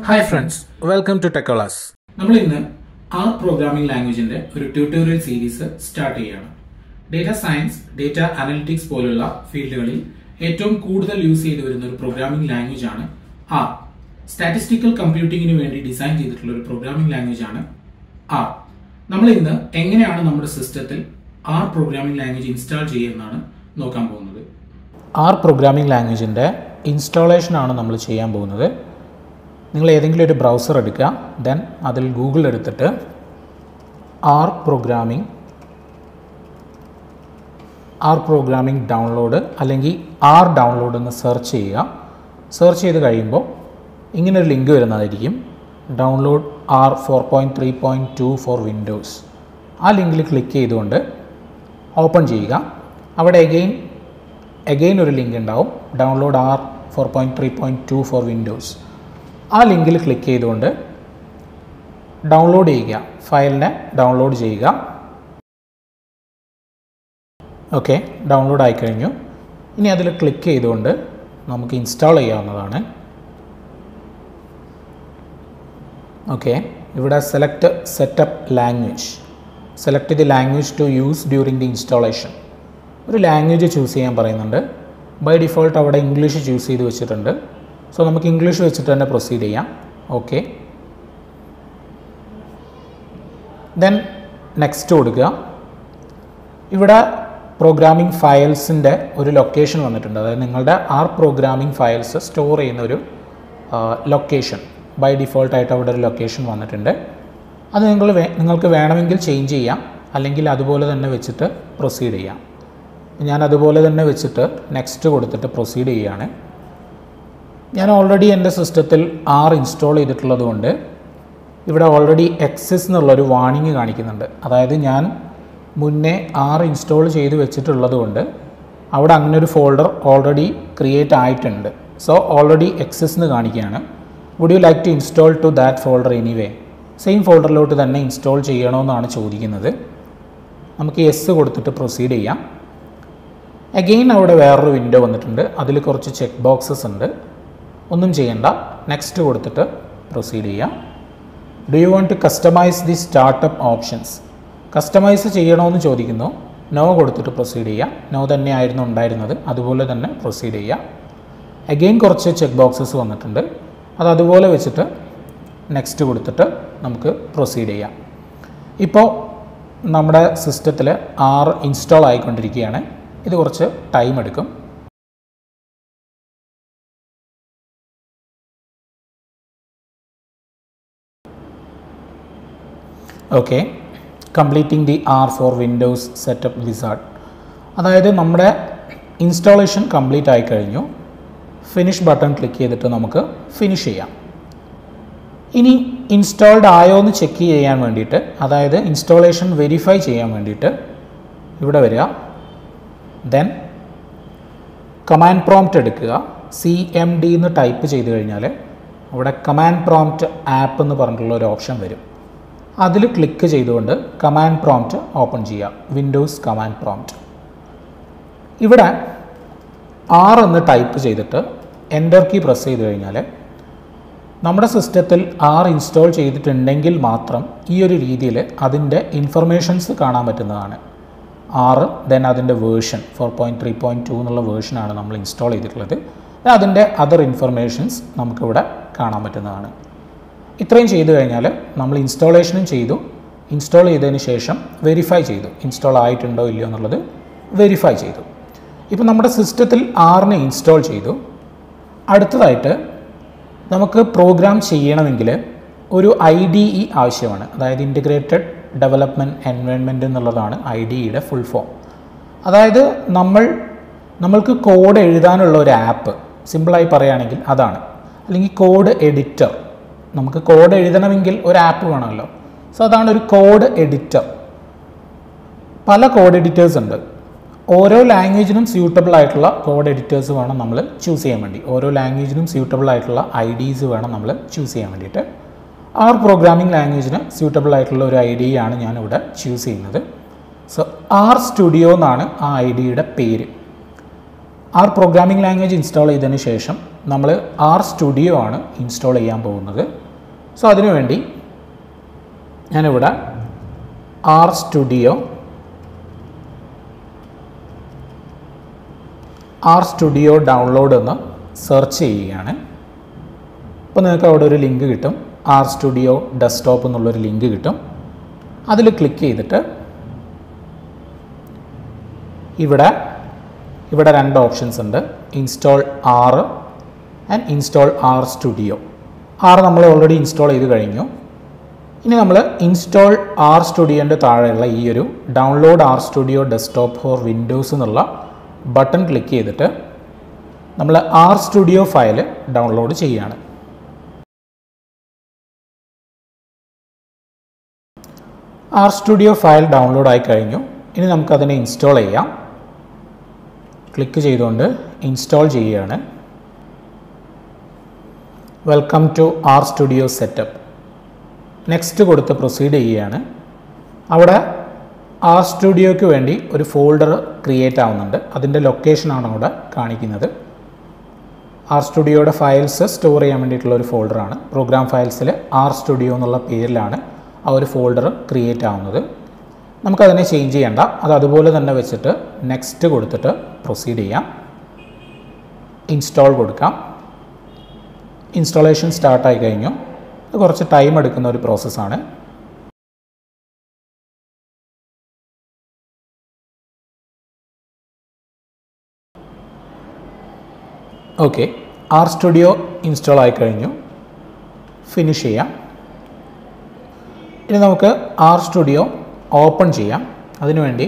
hi friends welcome to Techolas നമ്മൾ ഇന്ന് R programming ലാംഗ്വേജിന്റെ ഒരു ട്യൂട്ടോറിയൽ സീരീസ് സ്റ്റാർട്ട് ചെയ്യുകയാണ് ഡേറ്റ സയൻസ് ഡേറ്റ അനലിറ്റിക്സ് പോലുള്ള ഫീൽഡുകളിൽ ഏറ്റവും കൂടുതൽ യൂസ് ചെയ്തു വരുന്ന ഒരു പ്രോഗ്രാമിംഗ് ലാംഗ്വേജ് ആണ് ആർ സ്റ്റാറ്റിസ്റ്റിക്കൽ കമ്പ്യൂട്ടിങ്ങിന് വേണ്ടി ഡിസൈൻ ചെയ്തിട്ടുള്ള ഒരു പ്രോഗ്രാമിംഗ് ലാംഗ്വേജ് ആണ് ആർ നമ്മൾ ഇന്ന് എങ്ങനെയാണ് നമ്മുടെ സിസ്റ്റത്തിൽ ആർ പ്രോഗ്രാമിംഗ് ലാംഗ്വേജ് ഇൻസ്റ്റാൾ ചെയ്യുന്നതാണ് നോക്കാൻ പോകുന്നത് ആർ പ്രോഗ്രാമിംഗ് ലാംഗ്വേജിൻ്റെ ഇൻസ്റ്റാളേഷൻ ആണ് നമ്മൾ ചെയ്യാൻ പോകുന്നത് നിങ്ങൾ ഏതെങ്കിലും ഒരു ബ്രൗസർ എടുക്കുക ദെൻ അതിൽ ഗൂഗിൾ എടുത്തിട്ട് R programming R programming download അല്ലെങ്കിൽ ആർ ഡൗൺലോഡ് എന്ന് സെർച്ച് ചെയ്യുക സെർച്ച് ചെയ്ത് കഴിയുമ്പോൾ ഇങ്ങനൊരു ലിങ്ക് വരുന്നതായിരിക്കും download R four point three point two for Windows ആ ലിങ്കിൽ ക്ലിക്ക് ചെയ്തുകൊണ്ട് ഓപ്പൺ ചെയ്യുക അവിടെ എഗെയിൻ എഗെയിൻ ഒരു ലിങ്ക് ഉണ്ടാവും download R four point three point two for Windows ആ ലിങ്കിൽ ക്ലിക്ക് ചെയ്തുകൊണ്ട് ഡൗൺലോഡ് ചെയ്യുക ഫയലിനെ ഡൗൺലോഡ് ചെയ്യുക ഓക്കെ ഡൗൺലോഡ് ആയി കഴിഞ്ഞു ഇനി അതിൽ ക്ലിക്ക് ചെയ്തുകൊണ്ട് നമുക്ക് ഇൻസ്റ്റാൾ ചെയ്യാവുന്നതാണ് ഓക്കെ ഇവിടെ select setup language select the language to use during the installation ഒരു ലാംഗ്വേജ് ചൂസ് ചെയ്യാൻ പറയുന്നുണ്ട് ബൈ ഡിഫോൾട്ട് അവിടെ ഇംഗ്ലീഷ് ചൂസ് ചെയ്ത് വെച്ചിട്ടുണ്ട് സോ നമുക്ക് ഇംഗ്ലീഷ് വെച്ചിട്ട് തന്നെ പ്രൊസീഡ് ചെയ്യാം ഓക്കെ ദെൻ നെക്സ്റ്റ് കൊടുക്കുക ഇവിടെ പ്രോഗ്രാമിംഗ് ഫയൽസിൻ്റെ ഒരു ലൊക്കേഷൻ വന്നിട്ടുണ്ട് അതായത് നിങ്ങളുടെ ആർ പ്രോഗ്രാമിംഗ് ഫയൽസ് സ്റ്റോർ ചെയ്യുന്ന ഒരു ലൊക്കേഷൻ ബൈ ഡിഫോൾട്ടായിട്ട് അവിടെ ഒരു ലൊക്കേഷൻ വന്നിട്ടുണ്ട് അത് നിങ്ങൾ വേ നിങ്ങൾക്ക് വേണമെങ്കിൽ ചേഞ്ച് ചെയ്യാം അല്ലെങ്കിൽ അതുപോലെ തന്നെ വെച്ചിട്ട് പ്രൊസീഡ് ചെയ്യാം ഞാൻ അതുപോലെ തന്നെ വെച്ചിട്ട് നെക്സ്റ്റ് കൊടുത്തിട്ട് പ്രൊസീഡ് ചെയ്യുകയാണ് ഞാൻ ഓൾറെഡി എൻ്റെ സിസ്റ്റത്തിൽ ആർ ഇൻസ്റ്റാൾ ചെയ്തിട്ടുള്ളത് കൊണ്ട് ഇവിടെ ഓൾറെഡി എക്സസ് എന്നുള്ളൊരു വാണിംഗ് കാണിക്കുന്നുണ്ട് അതായത് ഞാൻ മുന്നേ ആർ ഇൻസ്റ്റാൾ ചെയ്ത് വെച്ചിട്ടുള്ളത് കൊണ്ട് അവിടെ അങ്ങനെ ഒരു ഫോൾഡർ ഓൾറെഡി ക്രിയേറ്റ് ആയിട്ടുണ്ട് സോ ഓൾറെഡി എക്സസ് എന്ന് കാണിക്കുകയാണ് would you like to install to that folder anyway same ഫോൾഡറിലോട്ട് തന്നെ ഇൻസ്റ്റാൾ ചെയ്യണമെന്നാണ് ചോദിക്കുന്നത് നമുക്ക് യെസ് കൊടുത്തിട്ട് പ്രൊസീഡ് ചെയ്യാം അഗെയിൻ അവിടെ വേറൊരു വിൻഡോ വന്നിട്ടുണ്ട് അതിൽ കുറച്ച് ചെക്ക് ബോക്സസ് ഉണ്ട് ഒന്നും ചെയ്യണ്ട നെക്സ്റ്റ് കൊടുത്തിട്ട് പ്രൊസീഡ് ചെയ്യാം do you want to customize the startup options customize ചെയ്യണമെന്ന് ചോദിക്കുന്നു നോ കൊടുത്തിട്ട് പ്രൊസീഡ് ചെയ്യാം നോ തന്നെയായിരുന്നു ഉണ്ടായിരുന്നത് അതുപോലെ തന്നെ പ്രൊസീഡ് ചെയ്യാം അഗെയിൻ കുറച്ച് ചെക്ക് ബോക്സസ് വന്നിട്ടുണ്ട് അത് അതുപോലെ വെച്ചിട്ട് നെക്സ്റ്റ് കൊടുത്തിട്ട് നമുക്ക് പ്രൊസീഡ് ചെയ്യാം ഇപ്പോൾ നമ്മുടെ സിസ്റ്റത്തിൽ ആർ ഇൻസ്റ്റാൾ ആയിക്കൊണ്ടിരിക്കുകയാണ് ഇത് കുറച്ച് ടൈം എടുക്കും okay completing the R for Windows setup wizard അതായത് നമ്മുടെ ഇൻസ്റ്റാളേഷൻ കംപ്ലീറ്റ് ആയി കഴിഞ്ഞു ഫിനിഷ് ബട്ടൺ ക്ലിക്ക് ചെയ്തിട്ട് നമുക്ക് ഫിനിഷ് ചെയ്യാം ഇനി ഇൻസ്റ്റാൾഡ് ആയോ എന്ന് ചെക്ക് ചെയ്യാൻ വേണ്ടിയിട്ട് അതായത് ഇൻസ്റ്റാളേഷൻ വെരിഫൈ ചെയ്യാൻ വേണ്ടിയിട്ട് ഇവിടെ വരിക ദെൻ കമാൻഡ് പ്രോംപ്റ്റ് എടുക്കുക സി എം ഡി എന്ന് ടൈപ്പ് ചെയ്ത് കഴിഞ്ഞാൽ അവിടെ കമാൻഡ് പ്രോംപ്റ്റ് ആപ്പ് എന്ന് പറഞ്ഞിട്ടുള്ള ഒരു ഓപ്ഷൻ വരും അതിൽ ക്ലിക്ക് ചെയ്തുകൊണ്ട് കമാൻഡ് പ്രോംപ്റ്റ് ഓപ്പൺ ചെയ്യുക വിൻഡോസ് കമാൻഡ് പ്രോംപ്റ്റ് ഇവിടെ ആർ എന്ന് ടൈപ്പ് ചെയ്തിട്ട് എൻ്റർ കീ പ്രസ് ചെയ്ത് കഴിഞ്ഞാൽ നമ്മുടെ സിസ്റ്റത്തിൽ ആർ ഇൻസ്റ്റാൾ ചെയ്തിട്ടുണ്ടെങ്കിൽ മാത്രം ഈ ഒരു രീതിയിൽ അതിൻ്റെ ഇൻഫർമേഷൻസ് കാണാൻ പറ്റുന്നതാണ് ആറ് ദെൻ അതിൻ്റെ version four point three point two എന്നുള്ള വേർഷനാണ് നമ്മൾ ഇൻസ്റ്റാൾ ചെയ്തിട്ടുള്ളത് അതിൻ്റെ അതർ ഇൻഫർമേഷൻസ് നമുക്കിവിടെ കാണാൻ പറ്റുന്നതാണ് ഇത്രയും ചെയ്തു കഴിഞ്ഞാൽ നമ്മൾ ഇൻസ്റ്റാളേഷനും ചെയ്തു ഇൻസ്റ്റാൾ ചെയ്തതിന് ശേഷം വെരിഫൈ ചെയ്തു ഇൻസ്റ്റാൾ ആയിട്ടുണ്ടോ ഇല്ലയോ എന്നുള്ളത് വെരിഫൈ ചെയ്തു ഇപ്പോൾ നമ്മുടെ സിസ്റ്റത്തിൽ ആറിനെ ഇൻസ്റ്റാൾ ചെയ്തു അടുത്തതായിട്ട് നമുക്ക് പ്രോഗ്രാം ചെയ്യണമെങ്കിൽ ഒരു ഐ ഡി ഇ ആവശ്യമാണ് അതായത് ഇൻറ്റഗ്രേറ്റഡ് ഡെവലപ്മെൻറ്റ് എൻവയോൺമെൻറ്റ് എന്നുള്ളതാണ് ഐ ഡി ഇയുടെ ഫുൾ ഫോം അതായത് നമ്മൾ നമ്മൾക്ക് കോഡ് എഴുതാനുള്ള ഒരു ആപ്പ് സിമ്പിളായി പറയുകയാണെങ്കിൽ അതാണ് അല്ലെങ്കിൽ കോഡ് എഡിറ്റർ നമുക്ക് കോഡ് എഴുതണമെങ്കിൽ ഒരു ആപ്പ് വേണമല്ലോ സോ അതാണ് ഒരു കോഡ് എഡിറ്റർ പല കോഡ് എഡിറ്റേഴ്സ് ഉണ്ട് ഓരോ ലാംഗ്വേജിനും സ്യൂട്ടബിൾ ആയിട്ടുള്ള കോഡ് എഡിറ്റേഴ്സ് വേണം നമ്മൾ ചൂസ് ചെയ്യാൻ വേണ്ടി ഓരോ ലാംഗ്വേജിനും സ്യൂട്ടബിൾ ആയിട്ടുള്ള ഐ ഡീസ് വേണം നമ്മൾ ചൂസ് ചെയ്യാൻ വേണ്ടിയിട്ട് ആർ പ്രോഗ്രാമിംഗ് ലാംഗ്വേജിന് സ്യൂട്ടബിൾ ആയിട്ടുള്ള ഒരു ഐ ഡി ആണ് ഞാൻ ഇവിടെ ചൂസ് ചെയ്യുന്നത് സോ ആർ സ്റ്റുഡിയോ എന്നാണ് ആ ഐ ഡിയുടെ പേര് ആർ പ്രോഗ്രാമിംഗ് ലാംഗ്വേജ് ഇൻസ്റ്റാൾ ചെയ്തതിന് ശേഷം നമ്മൾ ആർ സ്റ്റുഡിയോ ആണ് ഇൻസ്റ്റാൾ ചെയ്യാൻ പോകുന്നത് സോ അതിനുവേണ്ടി ഞാനിവിടെ R Studio R Studio download എന്ന് സെർച്ച് ചെയ്യുകയാണ് അപ്പോൾ നിങ്ങൾക്ക് അവിടെ ഒരു ലിങ്ക് കിട്ടും ആർ സ്റ്റുഡിയോ ഡെസ്ക്ടോപ്പ് എന്നുള്ളൊരു ലിങ്ക് കിട്ടും അതിൽ ക്ലിക്ക് ചെയ്തിട്ട് ഇവിടെ ഇവിടെ രണ്ട് ഓപ്ഷൻസ് ഉണ്ട് install R and install R Studio R നമ്മൾ ഓൾറെഡി ഇൻസ്റ്റാൾ ചെയ്ത് കഴിഞ്ഞു ഇനി നമ്മൾ ഇൻസ്റ്റാൾ ആർ സ്റ്റുഡിയോൻ്റെ താഴെയുള്ള ഈ ഒരു download R Studio desktop for Windows എന്നുള്ള ബട്ടൺ ക്ലിക്ക് ചെയ്തിട്ട് നമ്മൾ ആർ സ്റ്റുഡിയോ ഫയൽ ഡൗൺലോഡ് ചെയ്യുകയാണ് ആർ സ്റ്റുഡിയോ ഫയൽ ഡൗൺലോഡ് ആയി കഴിഞ്ഞു ഇനി നമുക്കതിനെ ഇൻസ്റ്റാൾ ചെയ്യാം ക്ലിക്ക് ചെയ്തുകൊണ്ട് ഇൻസ്റ്റാൾ ചെയ്യുകയാണ് welcome to R Studio setup next കൊടുത്ത് പ്രൊസീഡ് ചെയ്യുകയാണ് അവിടെ ആർ സ്റ്റുഡിയോയ്ക്ക് വേണ്ടി ഒരു ഫോൾഡർ ക്രിയേറ്റ് ആവുന്നുണ്ട് അതിൻ്റെ ലൊക്കേഷനാണ് അവിടെ കാണിക്കുന്നത് ആർ സ്റ്റുഡിയോയുടെ ഫയൽസ് സ്റ്റോർ ചെയ്യാൻ വേണ്ടിയിട്ടുള്ള ഒരു ഫോൾഡറാണ് പ്രോഗ്രാം ഫയൽസിൽ ആർ സ്റ്റുഡിയോ എന്നുള്ള പേരിലാണ് ആ ഒരു ഫോൾഡർ ക്രിയേറ്റ് ആവുന്നത് നമുക്കതിനെ ചേഞ്ച് ചെയ്യേണ്ട അത് അതുപോലെ തന്നെ വെച്ചിട്ട് നെക്സ്റ്റ് കൊടുത്തിട്ട് പ്രൊസീഡ് ചെയ്യാം ഇൻസ്റ്റാൾ കൊടുക്കാം ഇൻസ്റ്റാളേഷൻ സ്റ്റാർട്ടായി കഴിഞ്ഞു ഇത് കുറച്ച് ടൈം എടുക്കുന്ന ഒരു പ്രോസസ്സാണ് ഓക്കെ ആർ സ്റ്റുഡിയോ ഇൻസ്റ്റാൾ ആയി കഴിഞ്ഞു ഫിനിഷ് ചെയ്യാം ഇനി നമുക്ക് ആർ സ്റ്റുഡിയോ ഓപ്പൺ ചെയ്യാം അതിനുവേണ്ടി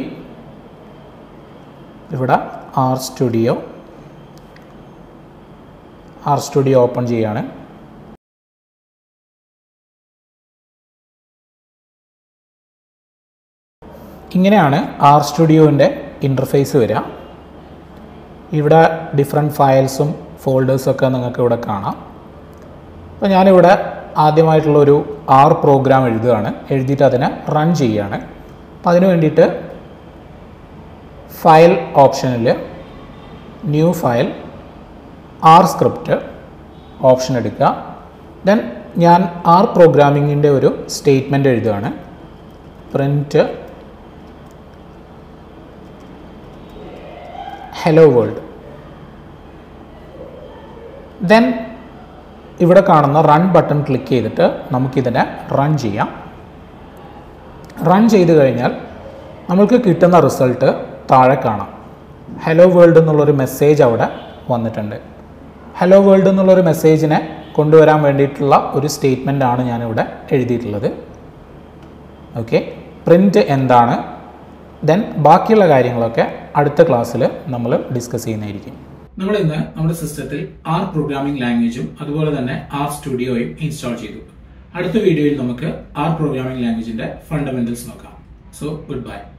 ഇവിടെ R Studio R Studio open ചെയ്യാണ് ഇങ്ങനെയാണ് ആർ സ്റ്റുഡിയോൻ്റെ ഇൻ്റർഫേസ് വരിക ഇവിടെ ഡിഫറെൻറ്റ് ഫയൽസും ഫോൾഡേഴ്സൊക്കെ നിങ്ങൾക്ക് ഇവിടെ കാണാം അപ്പോൾ ഞാനിവിടെ ആദ്യമായിട്ടുള്ള ഒരു ആർ പ്രോഗ്രാം എഴുതുകയാണ് എഴുതിയിട്ട് അതിനെ റൺ ചെയ്യുകയാണ് അപ്പോൾ അതിന് വേണ്ടിയിട്ട് ഫയൽ ഓപ്ഷനിൽ new file R script option എടുക്കുക ദെൻ ഞാൻ ആർ പ്രോഗ്രാമിങ്ങിൻ്റെ ഒരു സ്റ്റേറ്റ്മെൻറ്റ് എഴുതുകയാണ് പ്രിൻറ്റ് ഹലോ വേൾഡ് ദെൻ ഇവിടെ കാണുന്ന റൺ ബട്ടൺ ക്ലിക്ക് ചെയ്തിട്ട് നമുക്കിതിനെ റൺ ചെയ്യാം റൺ ചെയ്ത് കഴിഞ്ഞാൽ നമ്മൾക്ക് കിട്ടുന്ന റിസൾട്ട് താഴെ കാണാം ഹലോ വേൾഡ് എന്നുള്ളൊരു മെസ്സേജ് അവിടെ വന്നിട്ടുണ്ട് ഹലോ വേൾഡ് എന്നുള്ളൊരു മെസ്സേജിനെ കൊണ്ടുവരാൻ വേണ്ടിയിട്ടുള്ള ഒരു സ്റ്റേറ്റ്മെൻ്റ് ആണ് ഞാനിവിടെ എഴുതിയിട്ടുള്ളത് ഓക്കെ പ്രിൻ്റ് എന്താണ് ദെൻ ബാക്കിയുള്ള കാര്യങ്ങളൊക്കെ അടുത്ത ക്ലാസ്സിൽ നമ്മൾ ഡിസ്കസ് ചെയ്യുന്നതായിരിക്കും നമ്മൾ ഇന്ന് നമ്മുടെ സിസ്റ്റത്തിൽ ആർ പ്രോഗ്രാമിംഗ് ലാംഗ്വേജും അതുപോലെ തന്നെ ആർ സ്റ്റുഡിയോയും ഇൻസ്റ്റാൾ ചെയ്തു അടുത്ത വീഡിയോയിൽ നമുക്ക് ആർ പ്രോഗ്രാമിംഗ് ലാംഗ്വേജിന്റെ ഫണ്ടമെന്റൽസ് നോക്കാം സോ ഗുഡ് ബൈ